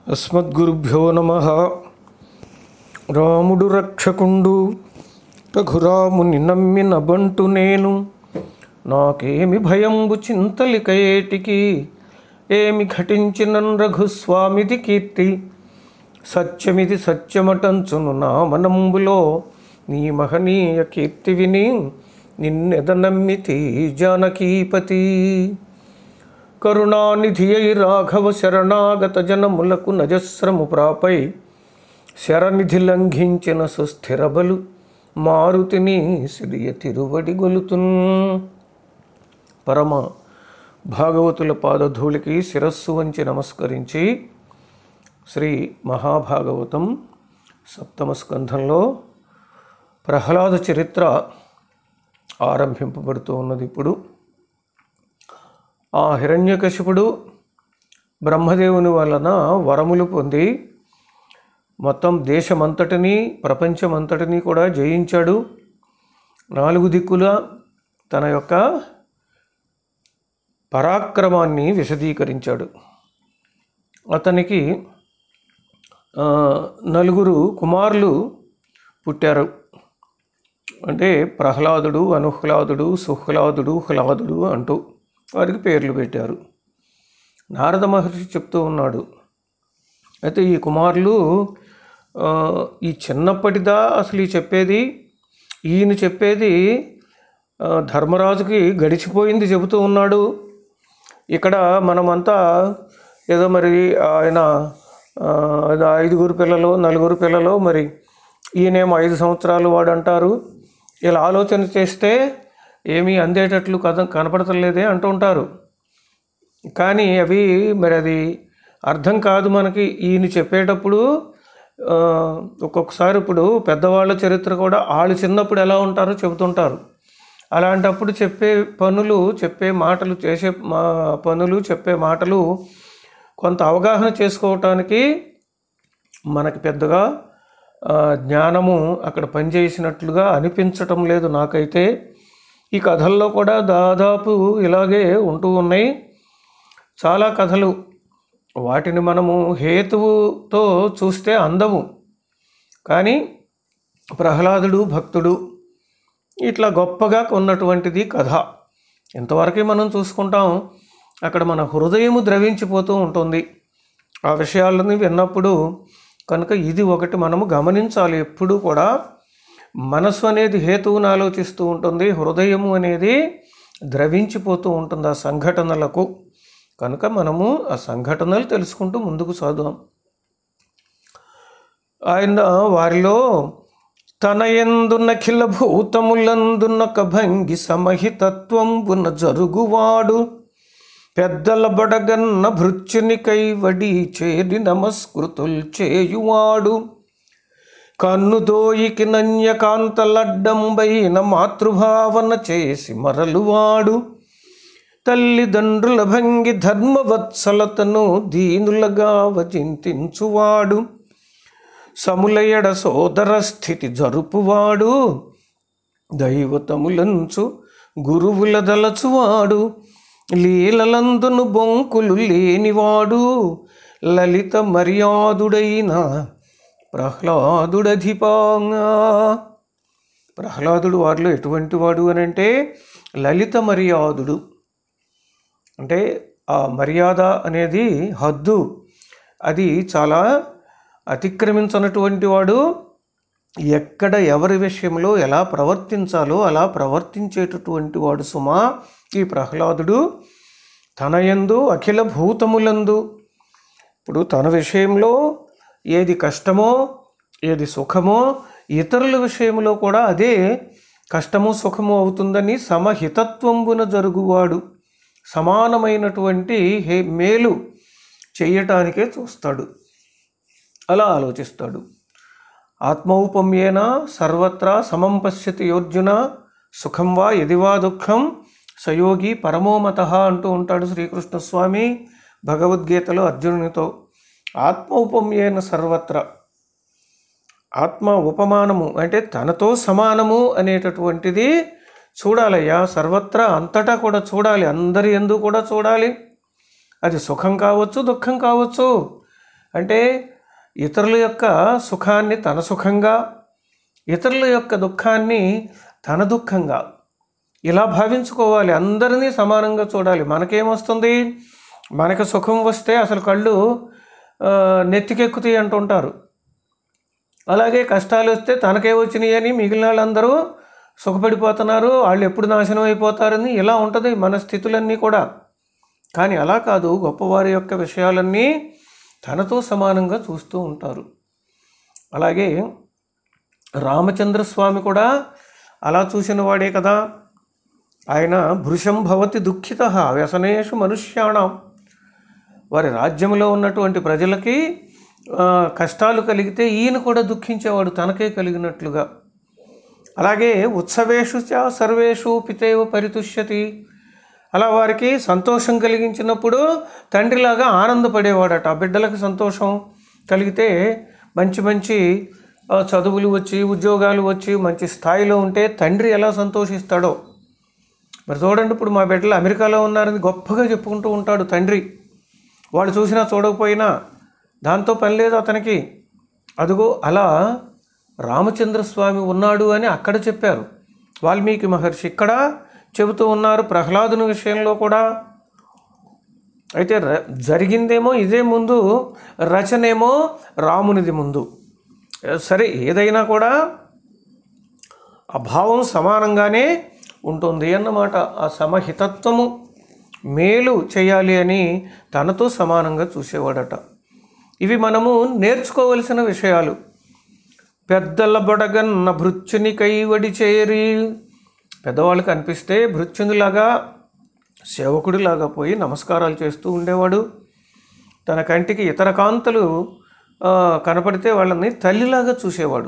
అస్మద్గురుభ్యో నమ రాముడు రక్షకుండు రఘురాముని నమ్మిన బంటు నేను నాకేమి భయంబు చింతలికయేటికి ఏమి ఘటించినన్ రఘుస్వామిది కీర్తి సత్యమిది సత్యమటంచును నా మనంబులో నీ మహనీయ కీర్తి విని నిన్నెద నమ్మితి జానకీపతి కరుణానిధి అయి రాఘవ శరణాగత జనములకు నజస్రము ప్రాపై శరనిధి లంఘించిన సుస్థిరబలు మారుతిని సిరియ తిరువడి గొలుతున్ పరమ భాగవతుల పాదధూళికి శిరస్సు వంచి నమస్కరించి శ్రీ మహాభాగవతం సప్తమ స్కంధంలో ప్రహ్లాద చరిత్ర ఆరంభింపబడుతూ ఉన్నది ఇప్పుడు ఆ హిరణ్యకశిపుడు బ్రహ్మదేవుని వలన వరములు పొంది మొత్తం దేశమంతటినీ ప్రపంచమంతటినీ కూడా జయించాడు నాలుగు దిక్కుల తన యొక్క పరాక్రమాన్ని విశదీకరించాడు అతనికి ఆ, నలుగురు కుమారులు పుట్టారు అంటే ప్రహ్లాదుడు అనుహ్లాదుడు సుహ్లాదుడు హ్లాదుడు అంటూ వారికి పేర్లు పెట్టారు నారద మహర్షి చెప్తూ ఉన్నాడు అయితే ఈ కుమారులు ఆ, ఈ చిన్నప్పటిదా అసలు ఈ చెప్పేది ఈయన చెప్పేది ఆ, ధర్మరాజుకి గడిచిపోయింది చెబుతూ ఉన్నాడు ఇక్కడ మనమంతా ఏదో మరి ఆయన ఆ, ఏదో ఐదుగురు పిల్లలు నలుగురు పిల్లలు మరి ఈయనేమో ఐదు సంవత్సరాలు వాడు అంటారు ఇలా ఆలోచన చేస్తే ఏమీ అందేటట్లు కథ కనపడతలేదే అంటూ ఉంటారు కానీ అవి మరి అది అర్థం కాదు మనకి ఈయన చెప్పేటప్పుడు ఆ, ఒక్కొక్కసారి ఇప్పుడు పెద్దవాళ్ళ చరిత్ర కూడా వాళ్ళు చిన్నప్పుడు ఎలా ఉంటారో చెబుతుంటారు అలాంటప్పుడు చెప్పే పనులు చెప్పే మాటలు చేసే మా పనులు చెప్పే మాటలు కొంత అవగాహన చేసుకోవటానికి మనకి పెద్దగా ఆ, జ్ఞానము అక్కడ పనిచేసినట్లుగా అనిపించటం లేదు నాకైతే ఈ కథల్లో కూడా దాదాపు ఇలాగే ఉంటూ ఉన్నాయి చాలా కథలు వాటిని మనము హేతువుతో చూస్తే అందము కానీ ప్రహ్లాదుడు భక్తుడు ఇట్లా గొప్పగా ఉన్నటువంటిది కథ ఇంతవరకే మనం చూసుకుంటాం అక్కడ మన హృదయము ద్రవించిపోతూ ఉంటుంది ఆ విషయాలని విన్నప్పుడు కనుక ఇది ఒకటి మనము గమనించాలి ఎప్పుడూ కూడా మనసు అనేది హేతువును ఆలోచిస్తూ ఉంటుంది హృదయము అనేది ద్రవించిపోతూ ఉంటుంది ఆ సంఘటనలకు కనుక మనము ఆ సంఘటనలు తెలుసుకుంటూ ముందుకు చదుదాం ఆయన వారిలో తన ఎందున్న ఖిల భూతములందున్న భంగి సమహితత్వంబున జరుగువాడు పెద్దల బడగన్న భృత్యుని కైవడి చేరి నమస్కృతుల్ చేయువాడు కన్నుదోయికి నన్యకాంతలడ్డంబైన మాతృభావన చేసి మరలువాడు తల్లిదండ్రుల భంగి ధర్మవత్సలతను దీనులగా వచింతించువాడు సములయడ సోదర స్థితి జరుపువాడు దైవతములంచు గురువుల దలచువాడు లీలలందును బొంకులు లేనివాడు లలిత మర్యాదుడైన ప్రహ్లాదుడధిపాంగా ప్రహ్లాదుడు వారిలో ఎటువంటి వాడు అని అంటే లలిత మర్యాదుడు అంటే ఆ మర్యాద అనేది హద్దు అది చాలా అతిక్రమించినటువంటి వాడు ఎక్కడ ఎవరి విషయంలో ఎలా ప్రవర్తించాలో అలా ప్రవర్తించేటటువంటి వాడు సుమా ఈ ప్రహ్లాదుడు తన యందు అఖిల భూతములందు ఇప్పుడు తన విషయంలో ఏది కష్టమో ఏది సుఖమో ఇతరుల విషయంలో కూడా అదే కష్టము సుఖము అవుతుందని సమహితత్వంబున జరుగువాడు సమానమైనటువంటి హే మేలు చెయ్యటానికే చూస్తాడు అలా ఆలోచిస్తాడు ఆత్మౌపమ్యేన సర్వత్రా సమం పశ్యతి యోర్జున సుఖం వా ఎదివా దుఃఖం సయోగి పరమోమత అంటూ ఉంటాడు శ్రీకృష్ణస్వామి భగవద్గీతలో అర్జునునితో ఆత్మౌపమ్యేన సర్వత్ర ఆత్మ ఉపమానము అంటే తనతో సమానము అనేటటువంటిది చూడాలయ్యా సర్వత్రా అంతటా కూడా చూడాలి అందరి ఎందు కూడా చూడాలి అది సుఖం కావచ్చు దుఃఖం కావచ్చు అంటే ఇతరుల యొక్క సుఖాన్ని తన సుఖంగా ఇతరుల యొక్క దుఃఖాన్ని తన దుఃఖంగా ఇలా భావించుకోవాలి అందరినీ సమానంగా చూడాలి మనకేమొస్తుంది మనకు సుఖం వస్తే అసలు కళ్ళు ఆ, నెత్తికెక్కుతాయి అంటుంటారు అలాగే కష్టాలు వస్తే తనకే వచ్చినాయి అని మిగిలిన వాళ్ళందరూ సుఖపడిపోతున్నారు వాళ్ళు ఎప్పుడు నాశనం అయిపోతారని ఇలా ఉంటుంది మన స్థితులన్నీ కూడా కానీ అలా కాదు గొప్పవారి యొక్క విషయాలన్నీ తనతో సమానంగా చూస్తూ ఉంటారు అలాగే రామచంద్ర స్వామి కూడా అలా చూసిన వాడే కదా ఆయన భృశం భవతి దుఃఖిత వ్యసనేషు మనుష్యాణం వారి రాజ్యంలో ఉన్నటువంటి ప్రజలకి ఆ, కష్టాలు కలిగితే ఈయన కూడా దుఃఖించేవాడు తనకే కలిగినట్లుగా అలాగే ఉత్సవేషు చ సర్వేషు పితేవ పరితుష్యతి అలా వారికి సంతోషం కలిగించినప్పుడు తండ్రిలాగా ఆనందపడేవాడట ఆ బిడ్డలకు సంతోషం కలిగితే మంచి మంచి ఆ, చదువులు వచ్చి ఉద్యోగాలు వచ్చి మంచి స్థాయిలో ఉంటే తండ్రి ఎలా సంతోషిస్తాడో మరి చూడండి ఇప్పుడు మా బిడ్డలు అమెరికాలో ఉన్నారని గొప్పగా చెప్పుకుంటూ ఉంటాడు తండ్రి వాడు చూసినా చూడకపోయినా దాంతో పని లేదు అతనికి అదిగో అలా రామచంద్ర స్వామి ఉన్నాడు అని అక్కడ చెప్పారు వాల్మీకి మహర్షి ఇక్కడ చెబుతూ ఉన్నారు ప్రహ్లాదుని విషయంలో కూడా అయితే ర- జరిగిందేమో ఇదే ముందు రచనేమో రామునిది ముందు సరే ఏదైనా కూడా ఆ భావం సమానంగానే ఉంటుంది అన్నమాట ఆ సమహితత్వము మేలు చేయాలి అని తనతో సమానంగా చూసేవాడట ఇవి మనము నేర్చుకోవలసిన విషయాలు పెద్దల బొడగన్న భృత్యుని కైవడి చేరి పెద్దవాళ్ళకి అనిపిస్తే భృత్యునిలాగా సేవకుడిలాగా పోయి నమస్కారాలు చేస్తూ ఉండేవాడు తన కంటికి ఇతర కాంతలు ఆ, కనపడితే వాళ్ళని తల్లిలాగా చూసేవాడు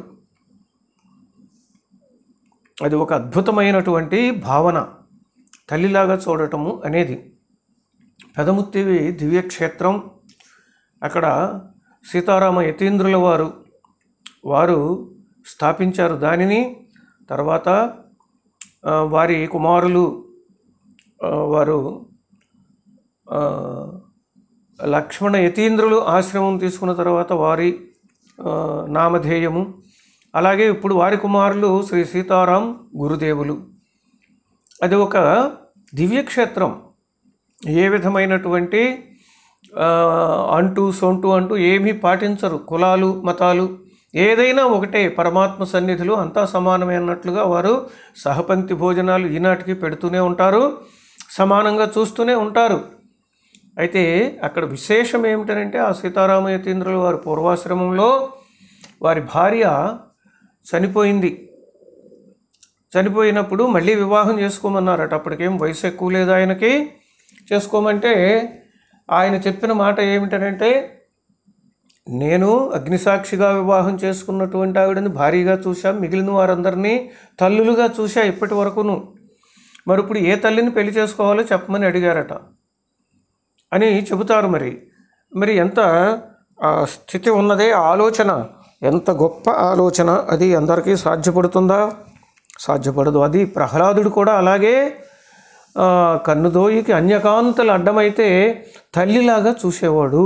అది ఒక అద్భుతమైనటువంటి భావన తల్లిలాగా చూడటము అనేది పెదముత్తివి దివ్యక్షేత్రం అక్కడ సీతారామ యతీంద్రుల వారు వారు స్థాపించారు దానిని తర్వాత ఆ, వారి కుమారులు ఆ, వారు ఆ, లక్ష్మణ యతీంద్రులు ఆశ్రమం తీసుకున్న తర్వాత వారి ఆ, నామధేయము అలాగే ఇప్పుడు వారి కుమారులు శ్రీ సీతారాం గురుదేవులు అది ఒక దివ్యక్షేత్రం ఏ విధమైనటువంటి ఆ, అంటూ సొంటు అంటూ ఏమీ పాటించరు కులాలు మతాలు ఏదైనా ఒకటే పరమాత్మ సన్నిధిలో అంతా సమానమే అన్నట్లుగా వారు సహపంక్తి భోజనాలు ఈనాటికి పెడుతూనే ఉంటారు సమానంగా చూస్తూనే ఉంటారు అయితే అక్కడ విశేషం ఏమిటనంటే ఆ సీతారామ యతీంద్రుల వారి పూర్వాశ్రమంలో వారి భార్య చనిపోయింది చనిపోయినప్పుడు మళ్ళీ వివాహం చేసుకోమన్నారట అప్పటికేం వయసు ఎక్కువ లేదు ఆయనకి చేసుకోమంటే ఆయన చెప్పిన మాట ఏమిటనంటే నేను అగ్నిసాక్షిగా వివాహం చేసుకున్నటువంటి ఆవిడని భారీగా చూశా మిగిలిన వారందరినీ తల్లులుగా చూశా ఇప్పటి వరకును మరి ఇప్పుడు ఏ తల్లిని పెళ్లి చేసుకోవాలో చెప్పమని అడిగారట అని చెబుతారు మరి మరి ఎంత ఆ స్థితి ఉన్నదే ఆ ఆలోచన ఎంత గొప్ప ఆలోచన అది అందరికీ సాధ్యపడుతుందా సాధ్యపడదు అది ప్రహ్లాదుడు కూడా అలాగే ఆ, కన్నుదోయికి అన్యకాంతలు అడ్డమైతే తల్లిలాగా చూసేవాడు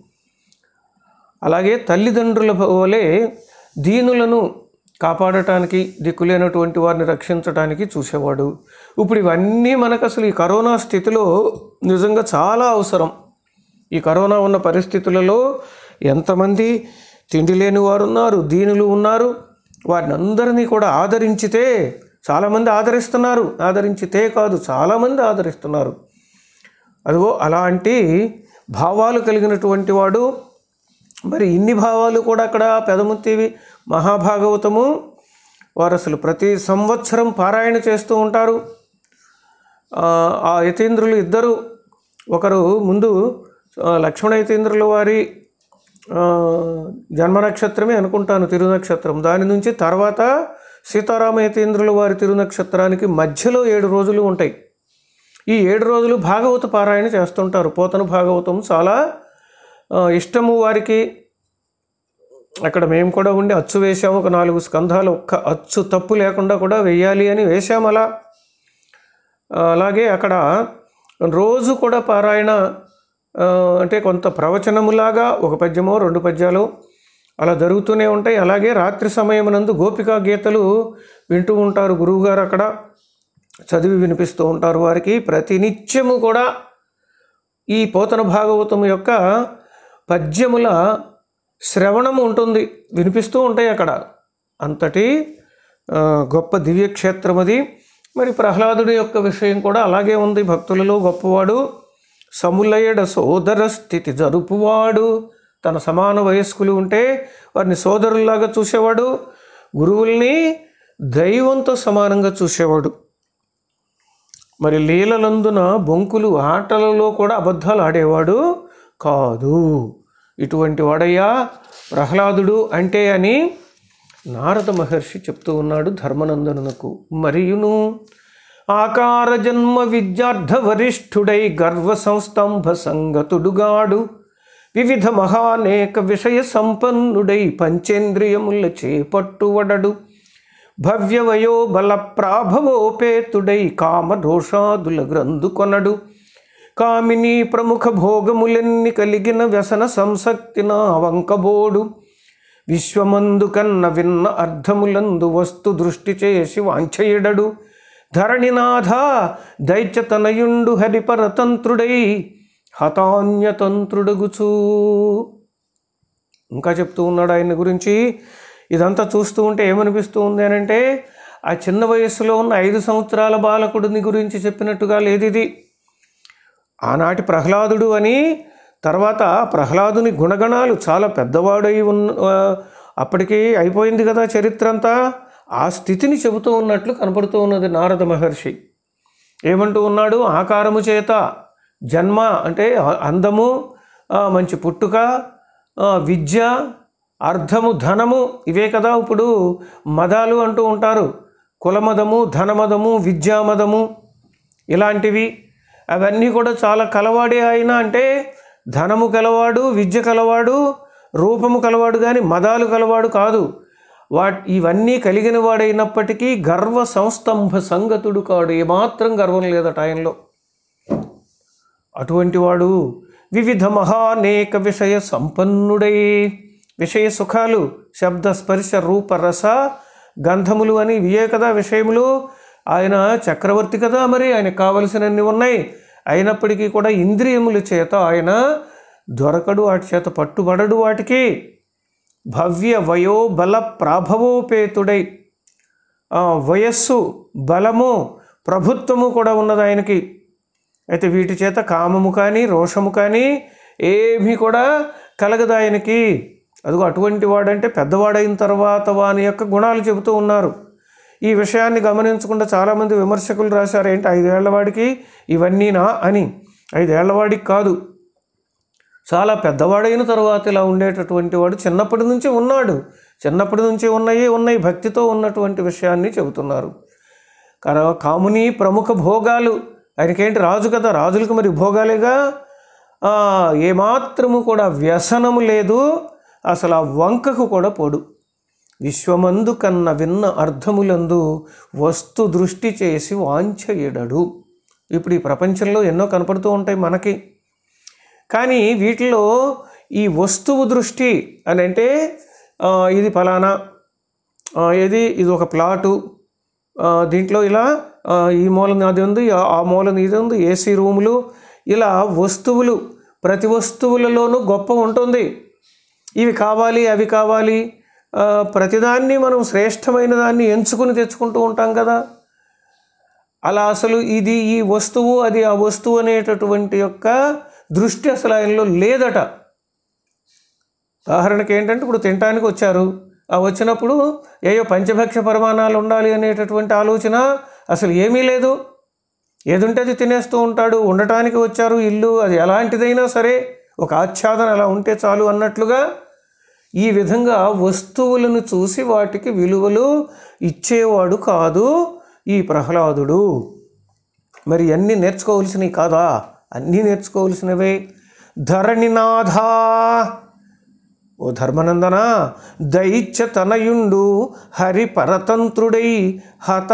అలాగే తల్లిదండ్రుల వలె దీనులను కాపాడటానికి దిక్కులేనటువంటి వారిని రక్షించడానికి చూసేవాడు ఇప్పుడు ఇవన్నీ మనకు అసలు ఈ కరోనా స్థితిలో నిజంగా చాలా అవసరం ఈ కరోనా ఉన్న పరిస్థితులలో ఎంతమంది తిండి లేని వారు ఉన్నారు దీనులు ఉన్నారు వారిని అందరినీ కూడా ఆదరించితే చాలామంది ఆదరిస్తున్నారు ఆదరించితే కాదు చాలామంది ఆదరిస్తున్నారు అదిగో అలాంటి భావాలు కలిగినటువంటి వాడు మరి ఇన్ని భావాలు కూడా అక్కడ పెదముత్తివి మహాభాగవతము వారు అసలు ప్రతి సంవత్సరం పారాయణ చేస్తూ ఉంటారు ఆ, ఆ యతీంద్రులు ఇద్దరు ఒకరు ముందు ఆ, లక్ష్మణ యతీంద్రుల వారి ఆ, జన్మ నక్షత్రమే అనుకుంటాను తిరునక్షత్రం దాని నుంచి తర్వాత సీతారామ యతీంద్రుల వారి తిరునక్షత్రానికి మధ్యలో ఏడు రోజులు ఉంటాయి ఈ ఏడు రోజులు భాగవత పారాయణ చేస్తుంటారు పోతన భాగవతం చాలా ఆ, ఇష్టము వారికి అక్కడ మేము కూడా ఉండి అచ్చు వేసాము ఒక నాలుగు స్కంధాలు ఒక్క అచ్చు తప్పు లేకుండా కూడా వెయ్యాలి అని వేశాము అలా ఆ, అలాగే అక్కడ రోజు కూడా పారాయణ ఆ, అంటే కొంత ప్రవచనములాగా ఒక పద్యమో రెండు పద్యాలు అలా జరుగుతూనే ఉంటాయి అలాగే రాత్రి సమయమునందు గోపికా గీతలు వింటూ ఉంటారు గురువుగారు అక్కడ చదివి వినిపిస్తూ ఉంటారు వారికి ప్రతినిత్యము కూడా ఈ పోతన భాగవతం యొక్క పద్యముల శ్రవణం ఉంటుంది వినిపిస్తూ ఉంటాయి అక్కడ అంతటి ఆ, గొప్ప దివ్యక్షేత్రం అది మరి ప్రహ్లాదుడి యొక్క విషయం కూడా అలాగే ఉంది భక్తులలో గొప్పవాడు సములయడ సోదర స్థితి జరుపువాడు తన సమాన వయస్కులు ఉంటే వారిని సోదరుల్లాగా చూసేవాడు గురువుల్ని దైవంతో సమానంగా చూసేవాడు మరి లీలలందున బొంకులు ఆటలలో కూడా అబద్ధాలు ఆడేవాడు కాదు ఇటువంటి వాడయ్యా ప్రహ్లాదుడు అంటే అని నారద మహర్షి చెప్తూ ఉన్నాడు ధర్మనందనునకు మరియును ఆకార జన్మ విద్యార్థ వరిష్ఠుడై గర్వ సంస్తంభ సంగతుడుగాడు వివిధ మహానేక విషయ సంపన్నుడై పంచేంద్రియముల చేపట్టువడడు భవ్యవయో బల ప్రాభవోపేతుడై కామదోషాదుల గ్రంథుకొనడు కామిని ప్రముఖ భోగములెన్ని కలిగిన వ్యసన సంసక్తిన వంకబోడు విశ్వమందు కన్న విన్న అర్థములందు వస్తు దృష్టి చేసి వాంఛయుడడు ధరణినాథ దైత్యతనయుండు హరిపరతంత్రుడై హతాన్యతంత్రుడగుచూ ఇంకా చెప్తూ ఉన్నాడు ఆయన గురించి ఇదంతా చూస్తూ ఉంటే ఏమనిపిస్తూ ఉంది అని అంటే ఆ చిన్న వయస్సులో ఉన్న ఐదు సంవత్సరాల బాలకుడిని గురించి చెప్పినట్టుగా లేదు ఇది ఆనాటి ప్రహ్లాదుడు అని తర్వాత ప్రహ్లాదుని గుణగణాలు చాలా పెద్దవాడై ఉన్న ఆ, అప్పటికి అయిపోయింది కదా చరిత్ర అంతా ఆ స్థితిని చెబుతూ ఉన్నట్లు కనపడుతూ ఉన్నది నారద మహర్షి ఏమంటూ ఉన్నాడు ఆకారము చేత జన్మ అంటే అ- అందము ఆ, మంచి పుట్టుక ఆ, విద్య అర్థము ధనము ఇవే కదా ఇప్పుడు మదాలు అంటూ ఉంటారు కులమదము ధనమదము విద్యామదము ఇలాంటివి అవన్నీ కూడా చాలా కలవాడే ఆయన అంటే ధనము కలవాడు విద్య కలవాడు రూపము కలవాడు కానీ మదాలు కలవాడు కాదు వా ఇవన్నీ కలిగిన వాడైనప్పటికీ గర్వ సంస్తంభ సంగతుడు కాడు ఏమాత్రం గర్వం లేదట ఆయనలో అటువంటి వాడు వివిధ మహానేక విషయ సంపన్నుడై విషయ సుఖాలు శబ్ద స్పర్శ రూప రస గంధములు అని ఇవే కదా విషయములు ఆయన చక్రవర్తి కదా మరి ఆయనకు కావలసినన్ని ఉన్నాయి అయినప్పటికీ కూడా ఇంద్రియముల చేత ఆయన దొరకడు వాటి చేత పట్టుబడడు వాటికి భవ్య వయో బల ప్రాభవోపేతుడై ఆ, వయస్సు బలము ప్రభుత్వము కూడా ఉన్నది ఆయనకి అయితే వీటి చేత కామము కానీ రోషము కానీ ఏమీ కూడా కలగదు ఆయనకి అదిగో అటువంటి వాడంటే పెద్దవాడైన తర్వాత వాని యొక్క గుణాలు చెబుతూ ఉన్నారు ఈ విషయాన్ని గమనించకుండా చాలామంది విమర్శకులు రాశారు ఏంటి ఐదేళ్లవాడికి ఇవన్నీనా అని ఐదేళ్లవాడికి కాదు చాలా పెద్దవాడైన తర్వాత ఇలా ఉండేటటువంటి వాడు చిన్నప్పటి నుంచి ఉన్నాడు చిన్నప్పటి నుంచి ఉన్నాయి ఉన్నాయి భక్తితో ఉన్నటువంటి విషయాన్ని చెబుతున్నారు కర కాముని ప్రముఖ భోగాలు ఆయనకేంటి రాజు కదా రాజులకు మరి భోగాలేగా ఆ, ఏమాత్రము కూడా వ్యసనము లేదు అసలు ఆ వంకకు కూడా పోడు విశ్వమందు కన్న విన్న అర్థములందు వస్తు దృష్టి చేసి వాంఛయుడడు ఇప్పుడు ఈ ప్రపంచంలో ఎన్నో కనపడుతూ ఉంటాయి మనకి కానీ వీటిలో ఈ వస్తువు దృష్టి అని అంటే ఆ, ఇది ఫలానా ఆ, ఇది ఇది ఒక ప్లాటు ఆ, దీంట్లో ఇలా ఆ, ఈ మూలన అది ఉంది ఆ- ఆ మూలన ఇది ఉంది ఏసీ రూములు ఇలా వస్తువులు ప్రతి వస్తువులలోనూ గొప్ప ఉంటుంది ఇవి కావాలి అవి కావాలి ఆ, ప్రతిదాన్ని మనం శ్రేష్టమైన దాన్ని ఎంచుకుని తెచ్చుకుంటూ ఉంటాం కదా అలా అసలు ఇది ఈ వస్తువు అది ఆ వస్తువు అనేటటువంటి యొక్క దృష్టి అసలు ఆయనలో లేదట ఉదాహరణకి ఏంటంటే ఇప్పుడు తినటానికి వచ్చారు ఆ వచ్చినప్పుడు ఏయో పంచభక్ష పరిమాణాలు ఉండాలి అనేటటువంటి ఆలోచన అసలు ఏమీ లేదు ఏదుంటే అది తినేస్తూ ఉంటాడు ఉండటానికి వచ్చారు ఇల్లు అది ఎలాంటిదైనా సరే ఒక ఆచ్ఛాదన అలా ఉంటే చాలు అన్నట్లుగా ఈ విధంగా వస్తువులను చూసి వాటికి విలువలు ఇచ్చేవాడు కాదు ఈ ప్రహ్లాదుడు మరి అన్నీ నేర్చుకోవలసినవి కాదా అన్నీ నేర్చుకోవలసినవే ధరణినాథా ఓ ధర్మనందన దైత్య తనయుండు హరి పరతంత్రుడై హత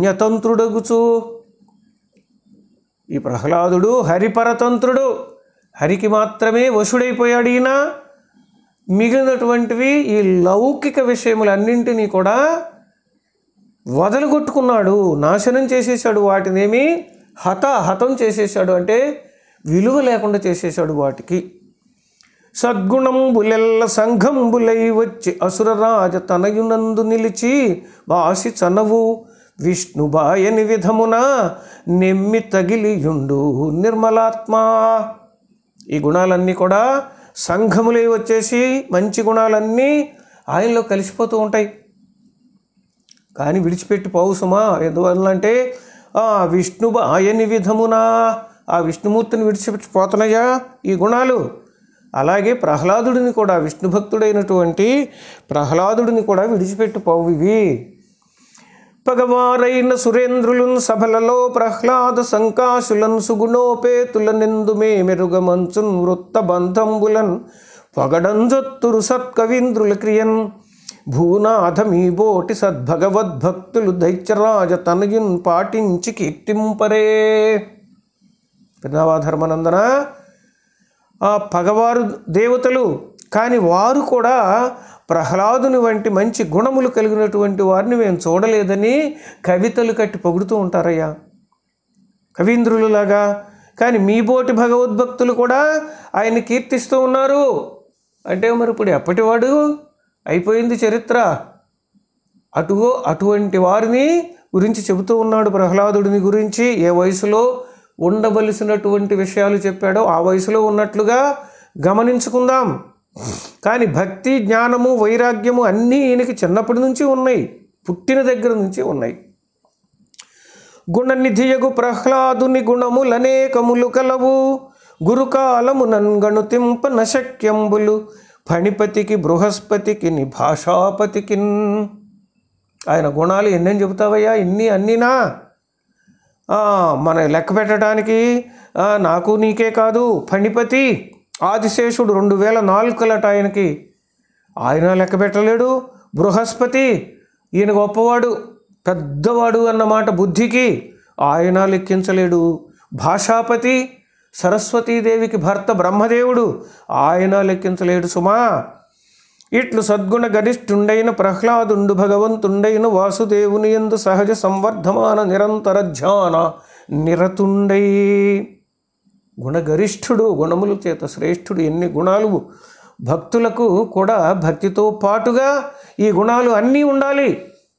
అన్యతంత్రుడగుచు ఈ ప్రహ్లాదుడు హరిపరతంత్రుడు హరికి మాత్రమే వశుడైపోయాడు ఈయన మిగిలినటువంటివి ఈ లౌకిక విషయములన్నింటినీ కూడా వదలగొట్టుకున్నాడు నాశనం చేసేసాడు వాటినేమి హత హతం చేసేసాడు అంటే విలువ లేకుండా చేసేసాడు వాటికి సద్గుణంబులెల్ల సంఘంబులై వచ్చి అసురరాజ తనయునందు నిలిచి వాసి చనవు విష్ణుబాయని విధమున నెమ్మి తగిలియుండు నిర్మలాత్మా ఈ గుణాలన్నీ కూడా సంఘములై వచ్చేసి మంచి గుణాలన్నీ ఆయనలో కలిసిపోతూ ఉంటాయి కానీ విడిచిపెట్టి పోవు సుమా ఎందువల్లంటే ఆ విష్ణు ఆయని విధమునా ఆ విష్ణుమూర్తిని విడిచిపెట్టి పోతున్నాయా ఈ గుణాలు అలాగే ప్రహ్లాదుడిని కూడా విష్ణు భక్తుడైనటువంటి ప్రహ్లాదుడిని కూడా విడిచిపెట్టి పోవు ఇవి పగవారైన సురేంద్రులున్ సభలలో ప్రహ్లాద సంకాశులన్ సుగుణోపేతులనెందు మే మెరుగమంచున్ వృత్త బంధంబులన్ పొగడంజొత్తురు సత్కవీంద్రుల క్రియన్ భూనాథమీ బోటి సద్భగవద్భక్తులు దైత్యరాజ తనయున్ పాటించి కీర్తింపరే ధర్మనందన ఆ పగవారు దేవతలు కానీ వారు కూడా ప్రహ్లాదుని వంటి మంచి గుణములు కలిగినటువంటి వారిని మేము చూడలేదని కవితలు కట్టి పొగుడుతూ ఉంటారయ్యా కవీంద్రులలాగా కానీ మీ బోటి భగవద్భక్తులు కూడా ఆయన కీర్తిస్తూ ఉన్నారు అంటే మరి ఇప్పుడు ఎప్పటివాడు అయిపోయింది చరిత్ర అటుగో అటువంటి వారిని గురించి చెబుతూ ఉన్నాడు ప్రహ్లాదుడిని గురించి ఏ వయసులో ఉండవలసినటువంటి విషయాలు చెప్పాడో ఆ వయసులో ఉన్నట్లుగా గమనించుకుందాం కానీ భక్తి జ్ఞానము వైరాగ్యము అన్నీ ఈయనకి చిన్నప్పటి నుంచి ఉన్నాయి పుట్టిన దగ్గర నుంచి ఉన్నాయి గుణనిధియగు ప్రహ్లాదుని గుణములనేకములు కలవు గురుకాలము నన్గణుతింప నశక్యంబులు ఫణిపతికి బృహస్పతికి ని భాషాపతికిన్ ఆయన గుణాలు ఎన్నని చెబుతావయ్యా ఇన్ని అన్నీనా ఆ, మన లెక్క పెట్టడానికి ఆ, నాకు నీకే కాదు ఫణిపతి ఆదిశేషుడు రెండు వేల నాలుగులట ఆయనకి ఆయన లెక్క పెట్టలేడు బృహస్పతి ఈయన గొప్పవాడు పెద్దవాడు అన్నమాట బుద్ధికి ఆయన లెక్కించలేడు భాషాపతి సరస్వతీదేవికి భర్త బ్రహ్మదేవుడు ఆయన లెక్కించలేడు సుమా ఇట్లు సద్గుణ గరిష్ఠుండైన ప్రహ్లాదుండు భగవంతుండైన వాసుదేవుని ఎందు సహజ సంవర్ధమాన నిరంతర ధ్యాన నిరతుండై గుణగరిష్ఠుడు గుణముల చేత శ్రేష్ఠుడు ఎన్ని గుణాలు భక్తులకు కూడా భక్తితో పాటుగా ఈ గుణాలు అన్నీ ఉండాలి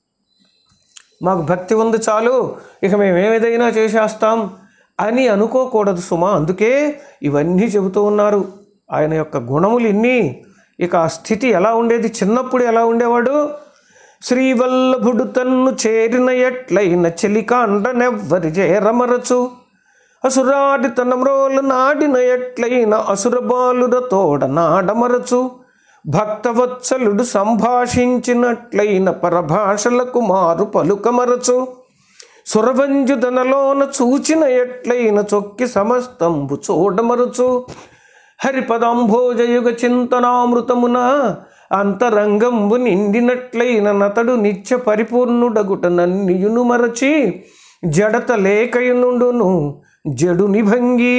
మాకు భక్తి ఉంది చాలు ఇక మేము ఏదైనా చేసేస్తాం అని అనుకోకూడదు సుమా అందుకే ఇవన్నీ చెబుతూ ఉన్నారు ఆయన యొక్క గుణములు ఇన్ని ఇక ఆ స్థితి ఎలా ఉండేది చిన్నప్పుడు ఎలా ఉండేవాడు శ్రీవల్లభుడు తన్ను చేరిన ఎట్లయిన చెలికాండనెవ్వరి చేరమరచు అసురాడి తన మ్రోలు నాడిన ఎట్లయిన అసుర బాలుర తోడ నాడమరచు భక్తవత్సలుడు సంభాషించినట్లయిన పరభాషలకు మారు పలుకమరచు సురవంజుదనలోన చూచిన ఎట్లయిన చొక్కి సమస్తంబు చూడమరచు హరిపదాంభోజయుగ చింతనామృతమున అంతరంగంబు నిండినట్లయిన నతడు నిత్య పరిపూర్ణుడగుట నన్నియును మరచి జడత లేకయునుండును జడు నిభంగి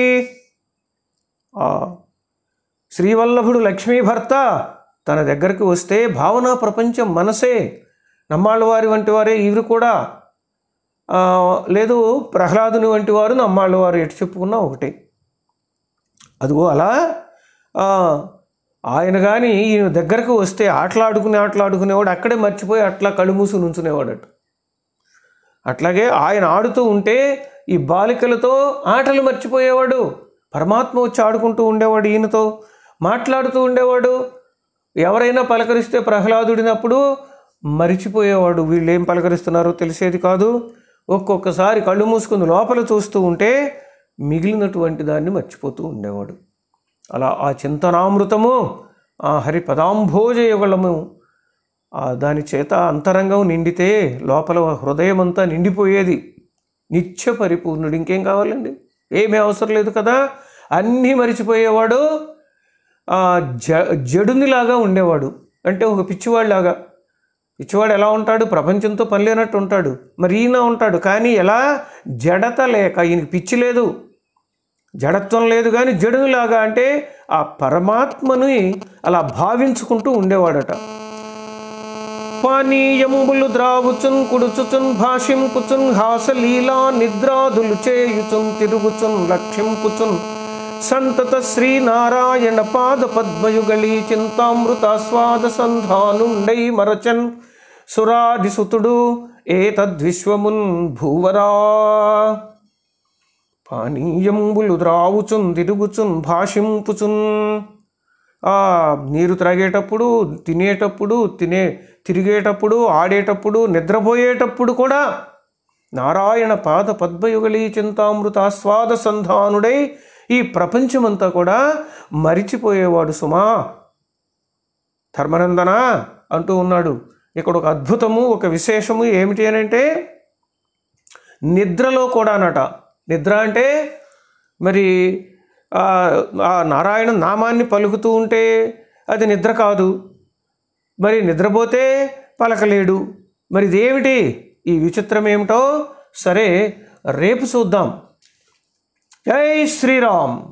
ఆ శ్రీవల్లభుడు లక్ష్మీ భర్త తన దగ్గరికి వస్తే భావనా ప్రపంచం మనసే నమ్మాళ్ళ వారి వంటి వారే ఇవి కూడా ఆ, లేదు ప్రహ్లాదుని వంటి వారు నమ్మాళ్ళ వారు ఎటు చెప్పుకున్నా ఒకటే అదిగో అలా ఆ, ఆయన కానీ ఈయన దగ్గరకు వస్తే ఆటలాడుకుని ఆటలాడుకునేవాడు అక్కడే మర్చిపోయి అట్లా కళ్ళు మూసి నుంచునేవాడట అట్లాగే ఆయన ఆడుతూ ఉంటే ఈ బాలికలతో ఆటలు మర్చిపోయేవాడు పరమాత్మ వచ్చి ఆడుకుంటూ ఉండేవాడు ఈయనతో మాట్లాడుతూ ఉండేవాడు ఎవరైనా పలకరిస్తే ప్రహ్లాదుడినప్పుడు మరిచిపోయేవాడు వీళ్ళు ఏం పలకరిస్తున్నారో తెలిసేది కాదు ఒక్కొక్కసారి కళ్ళు మూసుకుని లోపల చూస్తూ ఉంటే మిగిలినటువంటి దాన్ని మర్చిపోతూ ఉండేవాడు అలా ఆ చింతనామృతము ఆ హరి పదాంభోజ యుగళము ఆ దాని చేత అంతరంగం నిండితే లోపల హృదయం అంతా నిండిపోయేది నిత్య పరిపూర్ణుడు ఇంకేం కావాలండి ఏమీ అవసరం లేదు కదా అన్నీ మరిచిపోయేవాడు ఆ జ జడునిలాగా ఉండేవాడు అంటే ఒక పిచ్చివాడిలాగా పిచ్చివాడు ఎలా ఉంటాడు ప్రపంచంతో పని లేనట్టు ఉంటాడు మరి ఈయన ఉంటాడు కానీ ఎలా జడత లేక ఈయనకి పిచ్చి లేదు జడత్వం లేదు కానీ జడులాగా అంటే ఆ పరమాత్మని అలా భావించుకుంటూ ఉండేవాడట పానీయంబులు ద్రావుచున్ కుడుచుచున్ భాషింపుచున్ హాసలీలా నిద్రాదులు చేయుచున్ తిరుగుచున్ లక్ష్యంపుచున్ సంతత శ్రీనారాయణ పాద పద్మయుగళీ చింతామృతాస్వాద సంధానుండై మరచన్ సురాదిసుతుడు ఏతద్విశ్వమున్ భూవరా పానీయంబులు ద్రావుచున్ తిరుగుచున్ భాషింపుచున్ ఆ నీరు త్రాగేటప్పుడు తినేటప్పుడు తినే తిరిగేటప్పుడు ఆడేటప్పుడు నిద్రపోయేటప్పుడు కూడా నారాయణ పాద పద్మయుగళీ చింతామృతాస్వాద సంధానుడై ఈ ప్రపంచమంతా కూడా మరిచిపోయేవాడు సుమా ధర్మనందన అంటూ ఉన్నాడు ఇక్కడ ఒక అద్భుతము ఒక విశేషము ఏమిటి అని అంటే నిద్రలో కూడానట నిద్ర అంటే మరి ఆ ఆ నారాయణ నామాన్ని పలుకుతూ ఉంటే అది నిద్ర కాదు మరి నిద్రపోతే పలకలేడు మరి ఇదేమిటి ఈ విచిత్రం ఏమిటో సరే రేపు చూద్దాం జై శ్రీరామ్